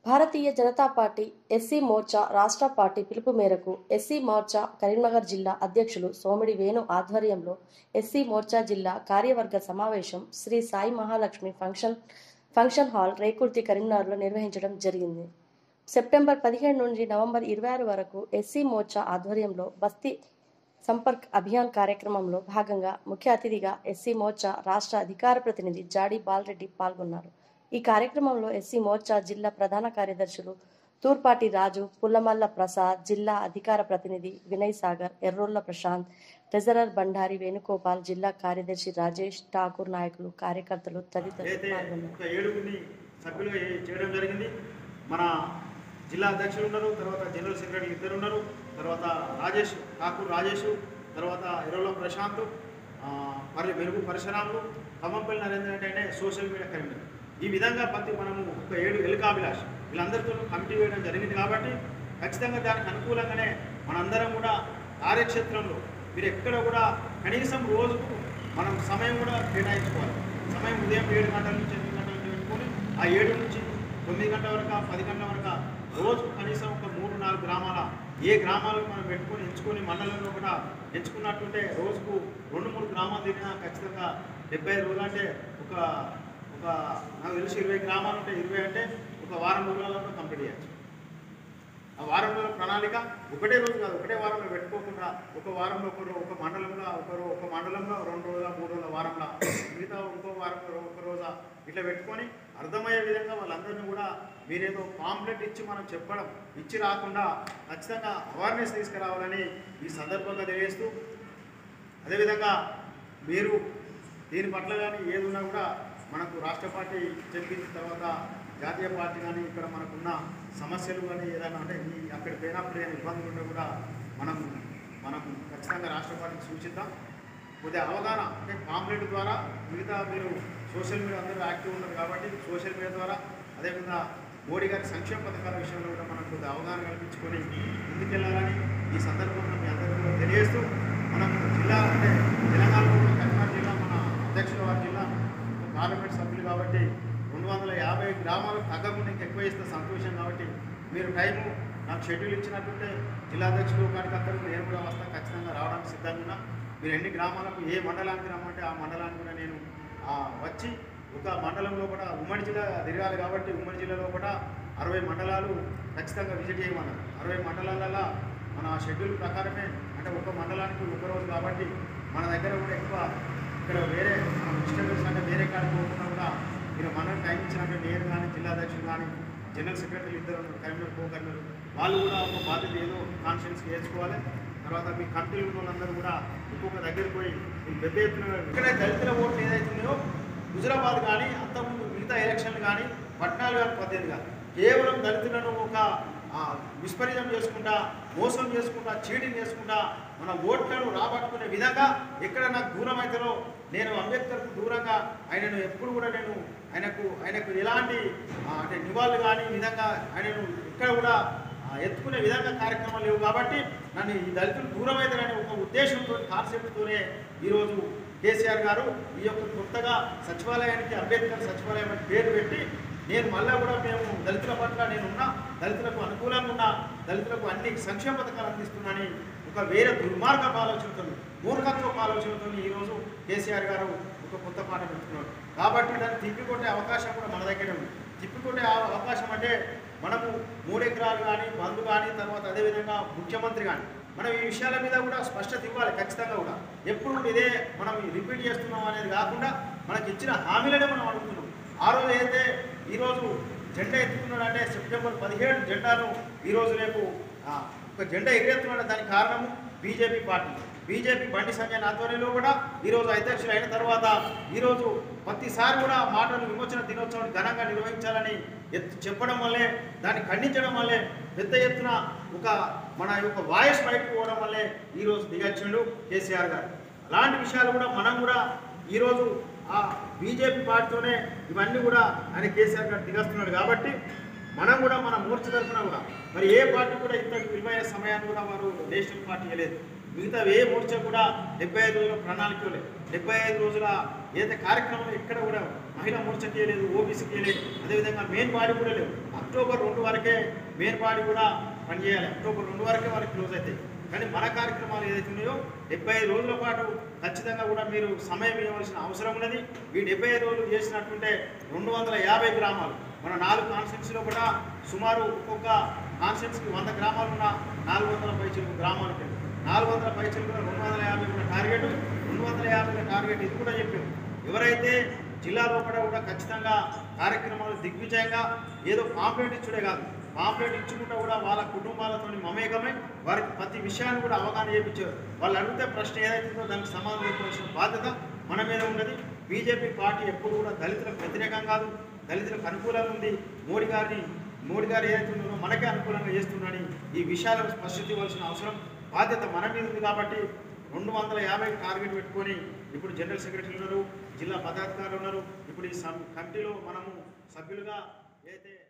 భారతీయ Janata Party SC Morcha రాష్ట్ర party పిలుపు మేరకు ఎస్సీ మోర్చా కరీంనగర్ జిల్లా అధ్యక్షులు సోమిడి వేణు ఆధ్వర్యంలో ఎస్సీ మోర్చా జిల్లా కార్యవర్గ సమావేశం Shri Sai Mahalakshmi function function hall Rekurthi కరీంనగర్లో నిర్వహించడం జరిగింది సెప్టెంబర్ పదిహేడు నుండి నవంబర్ ఇరవై ఆరు వరకు ఎస్సీ మోర్చా ఆధ్వర్యంలో బస్తీ సంపర్క్ అభియాన్ కార్యక్రమంలో భాగంగా ముఖ్య అతిథిగా ఎస్సీ మోర్చా రాష్ట్ర అధికార ప్రతినిధి జాడి బాలరెడ్డి పాల్గొన్నారు ఈ కార్యక్రమంలో ఎస్సీ మోర్చా జిల్లా ప్రధాన కార్యదర్శులు తూర్పాటి రాజు పుల్లమల్ల ప్రసాద్ జిల్లా అధికార ప్రతినిధి వినయ్ సాగర్ ఎర్రోళ్ల ప్రశాంత్ ట్రెజరర్ బండారి వేణుగోపాల్ జిల్లా కార్యదర్శి రాజేష్ ఠాకూర్ నాయకులు కార్యకర్తలు తదితరులు అయితే పాల్గొన్నారు ఒక ఏడుగురిని సభ్యులు ఏ- చేయడం జరిగింది మన జిల్లా అధ్యక్షులు ఉన్నారు తర్వాత జనరల్ సెక్రటరీ ఇద్దరు ఉన్నారు తర్వాత రాజేష్ ఠాకూర్ రాజేష్ తర్వాత ఎరోల ప్రశాంత్ ఆ, మరి మెరుగు పరశురాములు ఖమ్మంపల్లి నరేంద్ర రెడ్డి అంటే సోషల్ మీడియా కరీంనగర్ ఈ విధంగా ప్రతి మనము ఒక ఏడు ఎలుకాభిలాష్ వీళ్ళందరితో కమిటీ వేయడం జరిగింది కాబట్టి ఖచ్చితంగా దానికి అనుకూలంగానే మనందరం కూడా కార్యక్షేత్రంలో మీరు ఎక్కడ కూడా కనీసం రోజుకు మనం సమయం కూడా కేటాయించుకోవాలి సమయం ఉదయం ఏడు గంటల నుంచి ఎనిమిది గంటల నుంచి పెట్టుకొని ఆ ఏడు నుంచి తొమ్మిది గంటల వరకు పది గంటల వరకు రోజు కనీసం ఒక మూడు నాలుగు గ్రామాల ఏ గ్రామాలకు మనం పెట్టుకొని ఎంచుకొని మండలంలో కూడా ఎంచుకున్నట్టుంటే రోజుకు రెండు మూడు గ్రామాలు తిరిగినా ఖచ్చితంగా డెబ్బై ఐదు రోజులు అంటే ఒక ఒక నాకు తెలిసి ఇరవై గ్రామాలు ఉంటే ఇరవై అంటే ఒక వారం రోజులలో కంప్లీట్ చేయొచ్చు ఆ వారం రోజుల ప్రణాళిక ఒకటే రోజు కాదు ఒకటే వారంలో పెట్టుకోకుండా ఒక వారంలో ఒకరు ఒక మండలంలో ఒకరు ఒక మండలంలో రెండు రోజుల మూడు రోజుల వారంలో మిగతా ఇంకో వారంలో ఒక రోజా ఇట్లా పెట్టుకొని అర్థమయ్యే విధంగా వాళ్ళందరినీ కూడా మీరేదో పాంప్లెట్ ఇచ్చి మనం చెప్పడం ఇచ్చి రాకుండా ఖచ్చితంగా అవేర్నెస్ తీసుకురావాలని ఈ సందర్భంగా తెలియజేస్తూ అదేవిధంగా మీరు దీని పట్ల కానీ ఏది ఉన్నా కూడా మనకు రాష్ట్ర పార్టీ చెప్పించిన తర్వాత జాతీయ పార్టీ కానీ ఇక్కడ మనకున్న సమస్యలు కానీ ఏదైనా అంటే ఈ అక్కడ పోయినప్పుడు ఏదైనా ఇబ్బందులు ఉంటే కూడా మనం మనం ఖచ్చితంగా రాష్ట్ర పార్టీకి సూచిద్దాం కొద్దిగా అవగాహన అంటే పాంప్లెట్ ద్వారా మిగతా మీరు సోషల్ మీడియా అందరూ యాక్టివ్ ఉన్నారు కాబట్టి సోషల్ మీడియా ద్వారా అదేవిధంగా మోడీ గారి సంక్షేమ పథకాల విషయంలో కూడా మనం కొద్దిగా అవగాహన కల్పించుకొని ముందుకెళ్లాలని ఈ సందర్భంలో మీ అందరికీ కూడా తెలియజేస్తూ మనం జిల్లా అంటే తెలంగాణలో కూడా కరీంనగర్ జిల్లా మన అధ్యక్షుల వారి జిల్లా పార్లమెంట్ సభ్యులు కాబట్టి రెండు వందల యాభై గ్రామాలకు తగ్గకుండా ఇంకా ఎక్కువ ఇస్తే సంతోషం కాబట్టి మీరు టైము నాకు షెడ్యూల్ ఇచ్చినట్టుంటే జిల్లా అధ్యక్షులు కార్యకర్తలు నేను కూడా వస్తాను ఖచ్చితంగా రావడానికి సిద్ధంగా ఉన్నా మీరు ఎన్ని గ్రామాలకు ఏ మండలానికి రమ్మంటే ఆ మండలానికి కూడా నేను ఆ, వచ్చి ఒక మండలంలో కూడా ఉమ్మడి జిల్లా తిరగాలి కాబట్టి ఉమ్మడి జిల్లాలో కూడా అరవై మండలాలు ఖచ్చితంగా విజిట్ చేయమన్నారు అరవై మండలాలలో మన షెడ్యూల్ ప్రకారమే అంటే ఒక మండలానికి ఒక రోజు కాబట్టి మన దగ్గర కూడా ఎక్కువ ఇక్కడ వేరే డిస్టర్బెన్స్ అంటే వేరే కాడికి పోకుండా కూడా మీరు మనం టైం ఇచ్చినట్టు నేను కానీ జిల్లా అధ్యక్షులు కానీ జనరల్ సెక్రటరీ ఇద్దరు ఉన్నారు, కరీంనగర్ కో కరీంనగర్ వాళ్ళు కూడా ఒక బాధ్యత ఏదో కాన్ఫిడెన్స్ వేసుకోవాలి తర్వాత మీ కమిటీలు ఉన్న వాళ్ళందరూ కూడా ఇంకొక దగ్గరికి పోయి ఈ పెద్ద ఎత్తున ఇక్కడే దళితుల ఓట్లు ఏదైతున్నాయో హుజురాబాద్ కానీ అంతకుముందు మిగతా ఎలక్షన్లు కానీ పట్నాలు కానీ పద్దెనిమిది కానీ కేవలం దళితులను ఒక ఆ, విస్పరీతం చేసుకుంటా మోసం చేసుకుంటా చీటింగ్ చేసుకుంటా మన ఓట్లను రాబట్టుకునే విధంగా ఎక్కడ నాకు దూరం అవుతారో నేను అంబేద్కర్కు దూరంగా ఆయనను ఎప్పుడు కూడా నేను ఆయనకు ఆయనకు ఎలాంటి ఆ, అంటే నివాళులు కానీ ఈ విధంగా ఆయనను ఇక్కడ కూడా ఆ, ఎత్తుకునే విధంగా కార్యక్రమాలు లేవు కాబట్టి నన్ను ఈ దళితులు దూరం అవుతారనే ఒక ఉద్దేశంతో కాన్సెప్ట్తోనే ఈరోజు కేసీఆర్ గారు ఈ యొక్క కొత్తగా సచివాలయానికి అంబేద్కర్ సచివాలయం అని పేరు పెట్టి నేను మళ్ళా కూడా మేము దళితుల పట్ల నేను ఉన్నా దళితులకు అనుకూలంగా ఉన్నా దళితులకు అన్ని సంక్షేమ పథకాలు అందిస్తున్నానని ఒక వేరే దుర్మార్గపు ఆలోచనతో మూర్ఖత్వపు ఆలోచనతో ఈరోజు కేసీఆర్ గారు ఒక కొత్త పాట పెడుతున్నాడు కాబట్టి దాన్ని తిప్పికొట్టే అవకాశం కూడా మన దగ్గరే ఉంది తిప్పికొట్టే ఆ- అవకాశం అంటే మనము మూడెకరాలు కానీ బంధు కానీ తర్వాత అదేవిధంగా ముఖ్యమంత్రి కానీ మనం ఈ విషయాల మీద కూడా స్పష్టత ఇవ్వాలి ఖచ్చితంగా కూడా ఎప్పుడు కూడా ఇదే మనం రిపీట్ చేస్తున్నాం అనేది కాకుండా మనకి ఇచ్చిన హామీలనే మనం అడుగుతున్నాం ఆ రోజు అయితే ఈరోజు జెండా ఎత్తుకున్నాడంటే సెప్టెంబర్ పదిహేడు జెండాను ఈరోజు రేపు ఆ, ఒక జెండా ఎగరేస్తున్నాడు దానికి కారణము బీజేపీ పార్టీ బీజేపీ బండి సంజయ్ ఆధ్వర్యంలో కూడా ఈరోజు అధ్యక్షులు అయిన తర్వాత ఈరోజు ప్రతిసారి కూడా మాటలు విమోచన దినోత్సవాన్ని ఘనంగా నిర్వహించాలని ఎత్తు చెప్పడం వల్లే దాన్ని ఖండించడం వల్లే పెద్ద ఎత్తున ఒక మన యొక్క వాయిస్ బయటకు పోవడం వల్లే ఈరోజు దిగచ్చిండు కేసీఆర్ గారు అలాంటి విషయాలు కూడా మనం కూడా ఈరోజు ఆ బీజేపీ పార్టీతోనే ఇవన్నీ కూడా ఆయన కేసీఆర్ గారు దిగస్తున్నాడు కాబట్టి మనం కూడా మన మూర్ఛ తరఫున కూడా మరి ఏ పార్టీ కూడా ఇంత విలువైన సమయాన్ని కూడా వారు నేషనల్ పార్టీ ఇవ్వలేదు మిగతా ఏ మోర్చా కూడా డెబ్బై ఐదు రోజుల ప్రణాళిక లేదు డెబ్బై ఐదు రోజుల ఏదైతే కార్యక్రమం ఎక్కడ కూడా మహిళా మోర్చకి ఇవ్వలేదు ఓబీసీకి ఇవ్వలేదు అదేవిధంగా మెయిన్ బాడీ కూడా లేవు అక్టోబర్ రెండు వరకే మెయిన్ బాడీ కూడా పనిచేయాలి అక్టోబర్ రెండు వరకే వారికి క్లోజ్ అవుతాయి కానీ మన కార్యక్రమాలు ఏదైతే ఉన్నాయో డెబ్బై ఐదు రోజుల పాటు ఖచ్చితంగా కూడా మీరు సమయం ఇవ్వవలసిన అవసరం ఉన్నది ఈ డెబ్బై ఐదు రోజులు చేసినట్టుంటే రెండు వందల యాభై గ్రామాలు మన నాలుగు కాన్స్టిట్యూన్సీలో కూడా సుమారు ఒక్కొక్క కాన్స్టిట్యూన్సీకి వంద గ్రామాలు ఉన్న నాలుగు వందల పైచిలకు గ్రామాలు ఉంటాయి నాలుగు వందల పైచిలకు రెండు వందల యాభై ఉన్న టార్గెట్ రెండు వందల యాభై టార్గెట్ ఇది కూడా చెప్పాము ఎవరైతే జిల్లా లోపల కూడా ఖచ్చితంగా కార్యక్రమాలు దిగ్విజయంగా ఏదో పాంప్లెట్ ఇచ్చుడే కాదు పాంప్లెట్ ఇచ్చుకుంటా కూడా వాళ్ళ కుటుంబాలతో మమేకమై వారికి ప్రతి విషయాన్ని కూడా అవగాహన చేయించారు వాళ్ళు అడిగితే ప్రశ్న ఏదైతుందో దానికి సమాధానం చెప్పవలసిన బాధ్యత మన మీద ఉన్నది బీజేపీ పార్టీ ఎప్పుడు కూడా దళితులకు వ్యతిరేకం కాదు దళితులకు అనుకూలంగా ఉంది మోడీ గారిని మోడీ గారు ఏదైతే ఉందో మనకే అనుకూలంగా చేస్తున్నాడని ఈ విషయాలకు స్పష్టత ఇవ్వాల్సిన అవసరం బాధ్యత మన మీద ఉంది కాబట్టి రెండు వందల యాభై టార్గెట్ పెట్టుకొని ఇప్పుడు జనరల్ సెక్రటరీ ఉన్నారు జిల్లా పదాధికారులు ఉన్నారు ఇప్పుడు ఈ సం- కమిటీలో మనము సభ్యులుగా ఏదైతే